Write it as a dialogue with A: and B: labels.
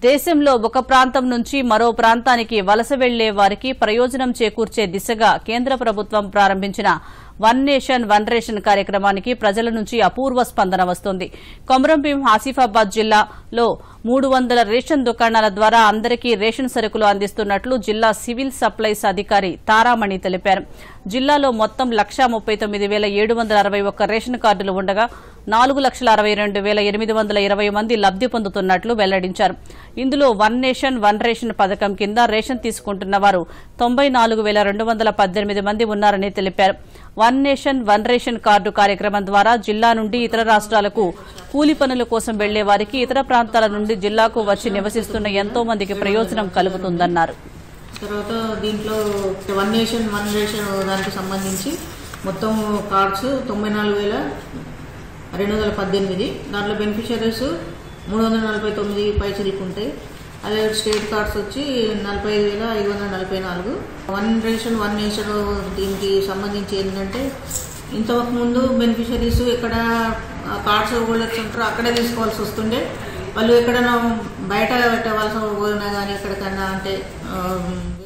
A: దేశంలో ఒక ప్రాంతం నుంచి మరో ప్రాంతానికి వలస వెళ్లే వారికి ప్రయోజనం చేకూర్చే దిశగా కేంద్ర ప్రభుత్వం ప్రారంభించిన వన్ నేషన్ వన్ రేషన్ కార్యక్రమానికి ప్రజల నుంచి అపూర్వ స్పందన వస్తోంది కొమరంభీం ఆసిఫాబాద్ జిల్లాలో మూడు వందల రేషన్ దుకాణాల ద్వారా అందరికీ రేషన్ సరుకులు అందిస్తున్నట్లు జిల్లా సివిల్ సప్లైస్ అధికారి తారామణి తెలిపారు జిల్లాలో మొత్తం లక్షా ముప్పై తొమ్మిది వేల ఏడు వందల అరవై ఒక్క రేషన్ కార్డులు ఉండగా నాలుగు లక్షల అరవై రెండు వేల ఎనిమిది వందల ఇరవై మంది లబ్ది పొందుతున్నట్లు వెల్లడించారు ఇందులో వన్ నేషన్ వన్ రేషన్ పథకం కింద రేషన్ తీసుకుంటున్న వారు తొంభై నాలుగు వేల రెండు వందల పద్దెనిమిది మంది ఉన్నారని తెలిపారు one nation one ration card కార్యక్రమం ద్వారా జిల్లా నుండి ఇతర రాష్ట్రాలకు కూలి పనుల కోసం వెళ్లే వారికి ఇతర ప్రాంతాల నుండి జిల్లాకు వచ్చి నివసిస్తున్న ఎంతో మందికి ప్రయోజనం కలుగుతుందన్నారు
B: తర్వాత దీంట్లో వన్ నేషన్ వన్ రేషన్ దానికి సంబంధించి మొత్తం కార్డ్స్ తొంభై నాలుగు వేల రెండు వందల పద్దెనిమిది దాంట్లో బెనిఫిషరీస్ మూడు వందల నలభై తొమ్మిది పైసలు ఉంటాయి అదే స్టేట్ కార్డ్స్ వచ్చి నలభై ఐదు వేల ఐదు వందల నలభై నాలుగు వన్ రేషన్ వన్ నేషన్ దీనికి సంబంధించి ఏంటంటే ఇంతకు ముందు బెనిఫిషరీస్ ఎక్కడ కార్డ్స్ హోల్డర్స్ ఉంటారో అక్కడే తీసుకోవాల్సి వస్తుండే వాళ్ళు ఎక్కడైనా బయట పెట్టవలసిన పోయినా కానీ ఎక్కడికన్నా అంటే ఆ,